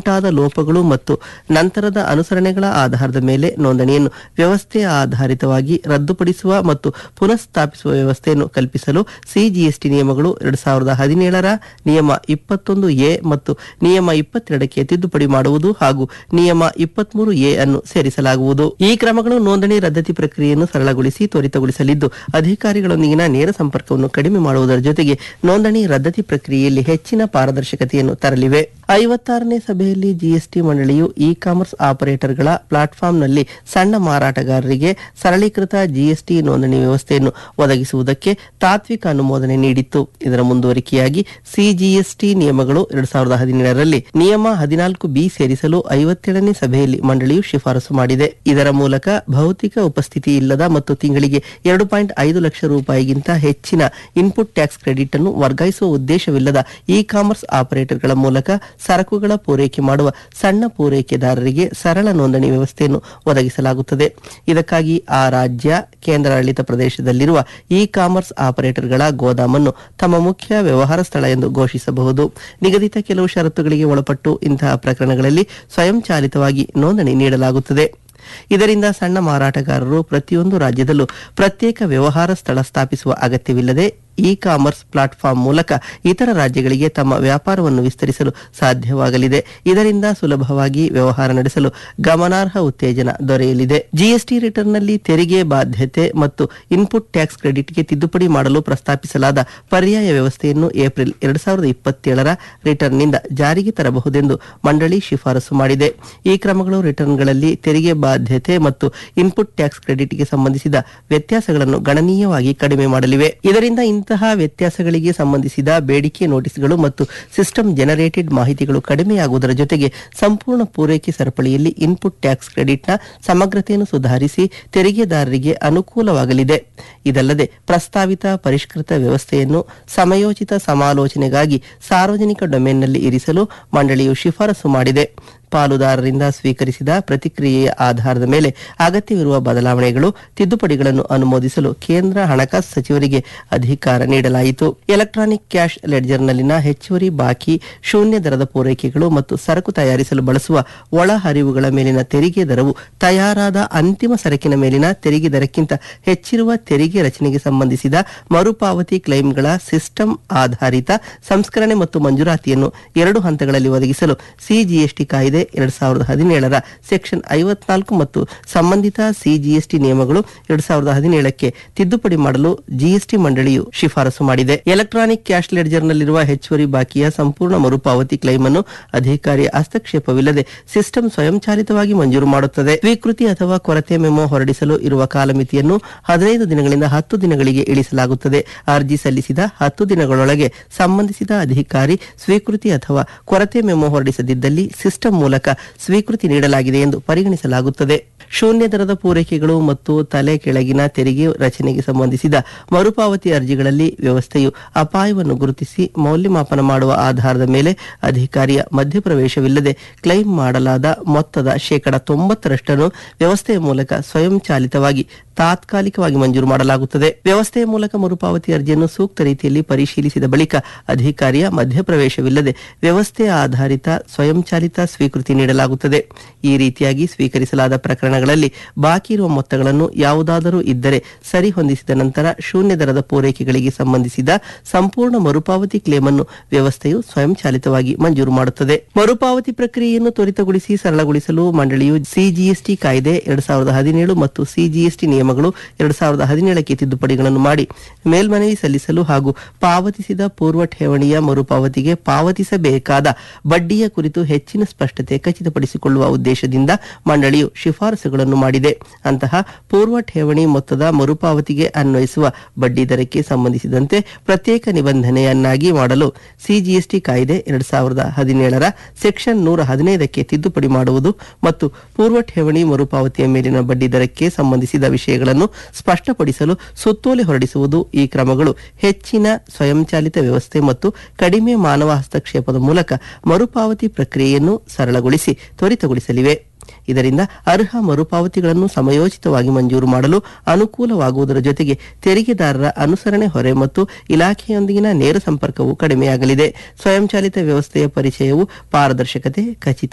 ಉಂಟಾದ ಲೋಪಗಳು ಮತ್ತು ನಂತರದ ಅನುಸರಣೆಗಳ ಆಧಾರದ ಮೇಲೆ ನೋಂದಣಿಯನ್ನು ವ್ಯವಸ್ಥೆ ಆಧಾರಿತವಾಗಿ ರದ್ದುಪಡಿಸುವ ಮತ್ತು ಪುನಃಸ್ಥಾಪಿಸುವ ವ್ಯವಸ್ಥೆಯನ್ನು ಕಲ್ಪಿಸಲು ಸಿಜಿಎಸ್ಟಿ ನಿಯಮಗಳು ಎರಡು ಸಾವಿರದ ಹದಿನೇಳರ ನಿಯಮ ಇಪ್ಪತ್ತೊಂದು ಎ ಮತ್ತು ನಿಯಮ ಇಪ್ಪತ್ತೆರಡಕ್ಕೆ ತಿದ್ದುಪಡಿ ಮಾಡುವುದು ಹಾಗೂ ನಿಯಮ ಇಪ್ಪತ್ಮೂರು ಎ ಅನ್ನು ಸೇರಿಸಲಾಗುವುದು ಈ ಕ್ರಮಗಳು ನೋಂದಣಿ ರದ್ದತಿ ಪ್ರಕ್ರಿಯೆಯನ್ನು ಸರಳಗೊಳಿಸಿ ತ್ವರಿತಗೊಳಿಸಲಿದ್ದು ಅಧಿಕಾರಿಗಳೊಂದಿಗಿನ ನೇರ ಸಂಪರ್ಕವನ್ನು ಕಡಿಮೆ ಮಾಡುವುದರ ಜೊತೆಗೆ ನೋಂದಣಿ ರದ್ದತಿ ಪ್ರಕ್ರಿಯೆಯಲ್ಲಿ ಹೆಚ್ಚಿನ ಪಾರದರ್ಶಕತೆಯನ್ನು ತರಲಿವೆ ಐವತ್ತಾರನೇ ಸಭೆಯಲ್ಲಿ ಜಿಎಸ್ಟಿ ಮಂಡಳಿಯು ಇ ಕಾಮರ್ಸ್ ಆಪರೇಟರ್ಗಳ ಪ್ಲಾಟ್ಫಾರ್ಮ್ನಲ್ಲಿ ಸಣ್ಣ ಮಾರಾಟಗಾರರಿಗೆ ಸರಳೀಕೃತ ಜಿಎಸ್ಟಿ ನೋಂದಣಿ ವ್ಯವಸ್ಥೆಯನ್ನು ಒದಗಿಸುವುದಕ್ಕೆ ತಾತ್ವಿಕ ಅನುಮೋದನೆ ನೀಡಿತ್ತು ಇದರ ಮುಂದುವರಿಕೆಯಾಗಿ ಸಿಜಿಎಸ್ಟಿ ನಿಯಮಗಳು ಎರಡ್ ಸಾವಿರದ ಹದಿನೇಳರಲ್ಲಿ ನಿಯಮ ಹದಿನಾಲ್ಕು ಬಿ ಸೇರಿಸಲು ಐವತ್ತೇಳನೇ ಸಭೆಯಲ್ಲಿ ಮಂಡಳಿಯು ಶಿಫಾರಸು ಮಾಡಿದೆ ಇದರ ಮೂಲಕ ಭೌತಿಕ ಉಪಸ್ಥಿತಿ ಇಲ್ಲದ ಮತ್ತು ತಿಂಗಳಿಗೆ ಎರಡು ಪಾಯಿಂಟ್ ಐದು ಲಕ್ಷ ರೂಪಾಯಿಗಿಂತ ಹೆಚ್ಚಿನ ಇನ್ಪುಟ್ ಟ್ಯಾಕ್ಸ್ ಕ್ರೆಡಿಟ್ ಅನ್ನು ವರ್ಗಾಯಿಸುವ ಉದ್ದೇಶವಿಲ್ಲದ ಇ ಕಾಮರ್ಸ್ ಆಪರೇಟರ್ಗಳ ಮೂಲಕ ಸರಕುಗಳ ಪೂರೈಕೆ ಮಾಡುವ ಸಣ್ಣ ಪೂರೈಕೆದಾರರಿಗೆ ಸರಳ ನೋಂದಣಿ ವ್ಯವಸ್ಥೆಯನ್ನು ಒದಗಿಸಲಾಗುತ್ತದೆ ಇದಕ್ಕಾಗಿ ಆ ರಾಜ್ಯ ಕೇಂದ್ರಾಡಳಿತ ಪ್ರದೇಶದಲ್ಲಿರುವ ಇ ಕಾಮರ್ಸ್ ಆಪರೇಟರ್ಗಳ ಗೋದಾಮನ್ನು ತಮ್ಮ ಮುಖ್ಯ ವ್ಯವಹಾರ ಸ್ಥಳ ಎಂದು ಘೋಷಿಸಬಹುದು ನಿಗದಿತ ಕೆಲವು ಷರತ್ತುಗಳಿಗೆ ಒಳಪಟ್ಟು ಇಂತಹ ಪ್ರಕರಣಗಳಲ್ಲಿ ಸ್ವಯಂಚಾಲಿತವಾಗಿ ನೋಂದಣಿ ನೀಡಲಾಗುತ್ತದೆ ಇದರಿಂದ ಸಣ್ಣ ಮಾರಾಟಗಾರರು ಪ್ರತಿಯೊಂದು ರಾಜ್ಯದಲ್ಲೂ ಪ್ರತ್ಯೇಕ ವ್ಯವಹಾರ ಸ್ಥಳ ಸ್ಥಾಪಿಸುವ ಅಗತ್ಯವಿಲ್ಲದೆ ಇ ಕಾಮರ್ಸ್ ಪ್ಲಾಟ್ಫಾರ್ಮ್ ಮೂಲಕ ಇತರ ರಾಜ್ಯಗಳಿಗೆ ತಮ್ಮ ವ್ಯಾಪಾರವನ್ನು ವಿಸ್ತರಿಸಲು ಸಾಧ್ಯವಾಗಲಿದೆ ಇದರಿಂದ ಸುಲಭವಾಗಿ ವ್ಯವಹಾರ ನಡೆಸಲು ಗಮನಾರ್ಹ ಉತ್ತೇಜನ ದೊರೆಯಲಿದೆ ಜಿಎಸ್ಟಿ ರಿಟರ್ನ್ನಲ್ಲಿ ತೆರಿಗೆ ಬಾಧ್ಯತೆ ಮತ್ತು ಇನ್ಪುಟ್ ಟ್ಯಾಕ್ಸ್ ಕ್ರೆಡಿಟ್ಗೆ ತಿದ್ದುಪಡಿ ಮಾಡಲು ಪ್ರಸ್ತಾಪಿಸಲಾದ ಪರ್ಯಾಯ ವ್ಯವಸ್ಥೆಯನ್ನು ಏಪ್ರಿಲ್ ಎರಡ್ ಸಾವಿರದ ಇಪ್ಪತ್ತೇಳರ ರಿಟರ್ನ್ನಿಂದ ಜಾರಿಗೆ ತರಬಹುದೆಂದು ಮಂಡಳಿ ಶಿಫಾರಸು ಮಾಡಿದೆ ಈ ಕ್ರಮಗಳು ರಿಟರ್ನ್ಗಳಲ್ಲಿ ತೆರಿಗೆ ಬಾಧ್ಯತೆ ಮತ್ತು ಇನ್ಪುಟ್ ಟ್ಯಾಕ್ಸ್ ಕ್ರೆಡಿಟ್ಗೆ ಸಂಬಂಧಿಸಿದ ವ್ಯತ್ಯಾಸಗಳನ್ನು ಗಣನೀಯವಾಗಿ ಕಡಿಮೆ ಮಾಡಲಿವೆ ಇದರಿಂದ ಇಂತಹ ವ್ಯತ್ಯಾಸಗಳಿಗೆ ಸಂಬಂಧಿಸಿದ ಬೇಡಿಕೆ ನೋಟಿಸ್ಗಳು ಮತ್ತು ಸಿಸ್ಟಮ್ ಜನರೇಟೆಡ್ ಮಾಹಿತಿಗಳು ಕಡಿಮೆಯಾಗುವುದರ ಜೊತೆಗೆ ಸಂಪೂರ್ಣ ಪೂರೈಕೆ ಸರಪಳಿಯಲ್ಲಿ ಇನ್ಪುಟ್ ಟ್ಯಾಕ್ಸ್ ಕ್ರೆಡಿಟ್ನ ಸಮಗ್ರತೆಯನ್ನು ಸುಧಾರಿಸಿ ತೆರಿಗೆದಾರರಿಗೆ ಅನುಕೂಲವಾಗಲಿದೆ ಇದಲ್ಲದೆ ಪ್ರಸ್ತಾವಿತ ಪರಿಷ್ಕೃತ ವ್ಯವಸ್ಥೆಯನ್ನು ಸಮಯೋಚಿತ ಸಮಾಲೋಚನೆಗಾಗಿ ಸಾರ್ವಜನಿಕ ಡೊಮೇನ್ನಲ್ಲಿ ಇರಿಸಲು ಮಂಡಳಿಯು ಶಿಫಾರಸು ಮಾಡಿದೆ ಪಾಲುದಾರರಿಂದ ಸ್ವೀಕರಿಸಿದ ಪ್ರತಿಕ್ರಿಯೆಯ ಆಧಾರದ ಮೇಲೆ ಅಗತ್ಯವಿರುವ ಬದಲಾವಣೆಗಳು ತಿದ್ದುಪಡಿಗಳನ್ನು ಅನುಮೋದಿಸಲು ಕೇಂದ್ರ ಹಣಕಾಸು ಸಚಿವರಿಗೆ ಅಧಿಕಾರ ನೀಡಲಾಯಿತು ಎಲೆಕ್ಟ್ರಾನಿಕ್ ಕ್ಯಾಶ್ ಲೆಡ್ಜರ್ನಲ್ಲಿನ ಹೆಚ್ಚುವರಿ ಬಾಕಿ ಶೂನ್ಯ ದರದ ಪೂರೈಕೆಗಳು ಮತ್ತು ಸರಕು ತಯಾರಿಸಲು ಬಳಸುವ ಒಳಹರಿವುಗಳ ಮೇಲಿನ ತೆರಿಗೆ ದರವು ತಯಾರಾದ ಅಂತಿಮ ಸರಕಿನ ಮೇಲಿನ ತೆರಿಗೆ ದರಕ್ಕಿಂತ ಹೆಚ್ಚಿರುವ ತೆರಿಗೆ ರಚನೆಗೆ ಸಂಬಂಧಿಸಿದ ಮರುಪಾವತಿ ಕ್ಲೈಮ್ಗಳ ಸಿಸ್ಟಮ್ ಆಧಾರಿತ ಸಂಸ್ಕರಣೆ ಮತ್ತು ಮಂಜೂರಾತಿಯನ್ನು ಎರಡು ಹಂತಗಳಲ್ಲಿ ಒದಗಿಸಲು ಸಿಜಿಎಸ್ಟಿ ಕಾಯ್ದೆ ಎರಡ್ ಸಾವಿರದ ಹದಿನೇಳರ ಸೆಕ್ಷನ್ ಐವತ್ನಾಲ್ಕು ಮತ್ತು ಸಂಬಂಧಿತ ಸಿಜಿಎಸ್ಟಿ ನಿಯಮಗಳು ಎರಡ್ ಸಾವಿರದ ಹದಿನೇಳಕ್ಕೆ ತಿದ್ದುಪಡಿ ಮಾಡಲು ಜಿಎಸ್ಟಿ ಮಂಡಳಿಯು ಶಿಫಾರಸು ಮಾಡಿದೆ ಎಲೆಕ್ಟ್ರಾನಿಕ್ ಕ್ಯಾಶ್ ಲೆಡ್ಜರ್ನಲ್ಲಿರುವ ಹೆಚ್ಚುವರಿ ಬಾಕಿಯ ಸಂಪೂರ್ಣ ಮರುಪಾವತಿ ಕ್ಲೈಮ್ ಅನ್ನು ಅಧಿಕಾರಿಯ ಹಸ್ತಕ್ಷೇಪವಿಲ್ಲದೆ ಸಿಸ್ಟಮ್ ಸ್ವಯಂಚಾಲಿತವಾಗಿ ಮಂಜೂರು ಮಾಡುತ್ತದೆ ಸ್ವೀಕೃತಿ ಅಥವಾ ಕೊರತೆ ಮೆಮೊ ಹೊರಡಿಸಲು ಇರುವ ಕಾಲಮಿತಿಯನ್ನು ಹದಿನೈದು ದಿನಗಳಿಂದ ಹತ್ತು ದಿನಗಳಿಗೆ ಇಳಿಸಲಾಗುತ್ತದೆ ಅರ್ಜಿ ಸಲ್ಲಿಸಿದ ಹತ್ತು ದಿನಗಳೊಳಗೆ ಸಂಬಂಧಿಸಿದ ಅಧಿಕಾರಿ ಸ್ವೀಕೃತಿ ಅಥವಾ ಕೊರತೆ ಮೆಮೊ ಹೊರಡಿಸದಿದ್ದಲ್ಲಿ ಸಿಸ್ಟಮ್ ಮೂಲಕ ಸ್ವೀಕೃತಿ ನೀಡಲಾಗಿದೆ ಎಂದು ಪರಿಗಣಿಸಲಾಗುತ್ತದೆ ಶೂನ್ಯ ದರದ ಪೂರೈಕೆಗಳು ಮತ್ತು ತಲೆ ಕೆಳಗಿನ ತೆರಿಗೆ ರಚನೆಗೆ ಸಂಬಂಧಿಸಿದ ಮರುಪಾವತಿ ಅರ್ಜಿಗಳಲ್ಲಿ ವ್ಯವಸ್ಥೆಯು ಅಪಾಯವನ್ನು ಗುರುತಿಸಿ ಮೌಲ್ಯಮಾಪನ ಮಾಡುವ ಆಧಾರದ ಮೇಲೆ ಅಧಿಕಾರಿಯ ಮಧ್ಯಪ್ರವೇಶವಿಲ್ಲದೆ ಕ್ಲೈಮ್ ಮಾಡಲಾದ ಮೊತ್ತದ ಶೇಕಡ ತೊಂಬತ್ತರಷ್ಟನ್ನು ವ್ಯವಸ್ಥೆಯ ಮೂಲಕ ಸ್ವಯಂಚಾಲಿತವಾಗಿ ತಾತ್ಕಾಲಿಕವಾಗಿ ಮಂಜೂರು ಮಾಡಲಾಗುತ್ತದೆ ವ್ಯವಸ್ಥೆಯ ಮೂಲಕ ಮರುಪಾವತಿ ಅರ್ಜಿಯನ್ನು ಸೂಕ್ತ ರೀತಿಯಲ್ಲಿ ಪರಿಶೀಲಿಸಿದ ಬಳಿಕ ಅಧಿಕಾರಿಯ ಮಧ್ಯಪ್ರವೇಶವಿಲ್ಲದೆ ವ್ಯವಸ್ಥೆ ಆಧಾರಿತ ಸ್ವಯಂಚಾಲಿತ ಸ್ವೀಕೃತಿ ನೀಡಲಾಗುತ್ತದೆ ಈ ರೀತಿಯಾಗಿ ಸ್ವೀಕರಿಸಲಾದ ಪ್ರಕರಣಗಳಲ್ಲಿ ಬಾಕಿ ಇರುವ ಮೊತ್ತಗಳನ್ನು ಯಾವುದಾದರೂ ಇದ್ದರೆ ಸರಿ ಹೊಂದಿಸಿದ ನಂತರ ಶೂನ್ಯ ದರದ ಪೂರೈಕೆಗಳಿಗೆ ಸಂಬಂಧಿಸಿದ ಸಂಪೂರ್ಣ ಮರುಪಾವತಿ ಕ್ಲೇಮ್ ಅನ್ನು ವ್ಯವಸ್ಥೆಯು ಸ್ವಯಂಚಾಲಿತವಾಗಿ ಮಂಜೂರು ಮಾಡುತ್ತದೆ ಮರುಪಾವತಿ ಪ್ರಕ್ರಿಯೆಯನ್ನು ತ್ವರಿತಗೊಳಿಸಿ ಸರಳಗೊಳಿಸಲು ಮಂಡಳಿಯು ಸಿಜಿಎಸ್ಟಿ ಕಾಯ್ದೆ ಎರಡ್ ಸಾವಿರದ ಹದಿನೇಳು ಮತ್ತು ಸಿಜಿಎಸ್ಟಿ ನಿಯಮಗಳು ಎರಡ್ ಸಾವಿರದ ಹದಿನೇಳಕ್ಕೆ ತಿದ್ದುಪಡಿಗಳನ್ನು ಮಾಡಿ ಮೇಲ್ಮನವಿ ಸಲ್ಲಿಸಲು ಹಾಗೂ ಪಾವತಿಸಿದ ಪೂರ್ವ ಠೇವಣಿಯ ಮರುಪಾವತಿಗೆ ಪಾವತಿಸಬೇಕಾದ ಬಡ್ಡಿಯ ಕುರಿತು ಹೆಚ್ಚಿನ ಸ್ಪಷ್ಟತೆ ಖಚಿತಪಡಿಸಿಕೊಳ್ಳುವ ಉದ್ದೇಶದಿಂದ ಮಂಡಳಿಯು ಶಿಫಾರಸುಗಳನ್ನು ಮಾಡಿದೆ ಅಂತಹ ಪೂರ್ವ ಠೇವಣಿ ಮೊತ್ತದ ಮರುಪಾವತಿಗೆ ಅನ್ವಯಿಸುವ ಬಡ್ಡಿ ದರಕ್ಕೆ ಸಂಬಂಧಿಸಿದಂತೆ ಪ್ರತ್ಯೇಕ ನಿಬಂಧನೆಯನ್ನಾಗಿ ಮಾಡಲು ಸಿಜಿಎಸ್ಟಿ ಕಾಯ್ದೆ ಎರಡ್ ಸಾವಿರದ ಹದಿನೇಳರ ಸೆಕ್ಷನ್ ನೂರ ಹದಿನೈದಕ್ಕೆ ತಿದ್ದುಪಡಿ ಮಾಡುವುದು ಮತ್ತು ಪೂರ್ವ ಠೇವಣಿ ಮರುಪಾವತಿಯ ಮೇಲಿನ ಬಡ್ಡಿ ದರಕ್ಕೆ ಸಂಬಂಧಿಸಿದ ವಿಷಯಗಳನ್ನು ಸ್ಪಷ್ಟಪಡಿಸಲು ಸುತ್ತೋಲೆ ಹೊರಡಿಸುವುದು ಈ ಕ್ರಮಗಳು ಹೆಚ್ಚಿನ ಸ್ವಯಂಚಾಲಿತ ವ್ಯವಸ್ಥೆ ಮತ್ತು ಕಡಿಮೆ ಮಾನವ ಹಸ್ತಕ್ಷೇಪದ ಮೂಲಕ ಮರುಪಾವತಿ ಪ್ರಕ್ರಿಯೆಯನ್ನು ಸರಳಗೊಳಿಸಿ ತ್ವರಿತಗೊಳಿಸಲಿವೆ ಇದರಿಂದ ಅರ್ಹ ಮರುಪಾವತಿಗಳನ್ನು ಸಮಯೋಚಿತವಾಗಿ ಮಂಜೂರು ಮಾಡಲು ಅನುಕೂಲವಾಗುವುದರ ಜೊತೆಗೆ ತೆರಿಗೆದಾರರ ಅನುಸರಣೆ ಹೊರೆ ಮತ್ತು ಇಲಾಖೆಯೊಂದಿಗಿನ ನೇರ ಸಂಪರ್ಕವು ಕಡಿಮೆಯಾಗಲಿದೆ ಸ್ವಯಂಚಾಲಿತ ವ್ಯವಸ್ಥೆಯ ಪರಿಚಯವು ಪಾರದರ್ಶಕತೆ ಖಚಿತ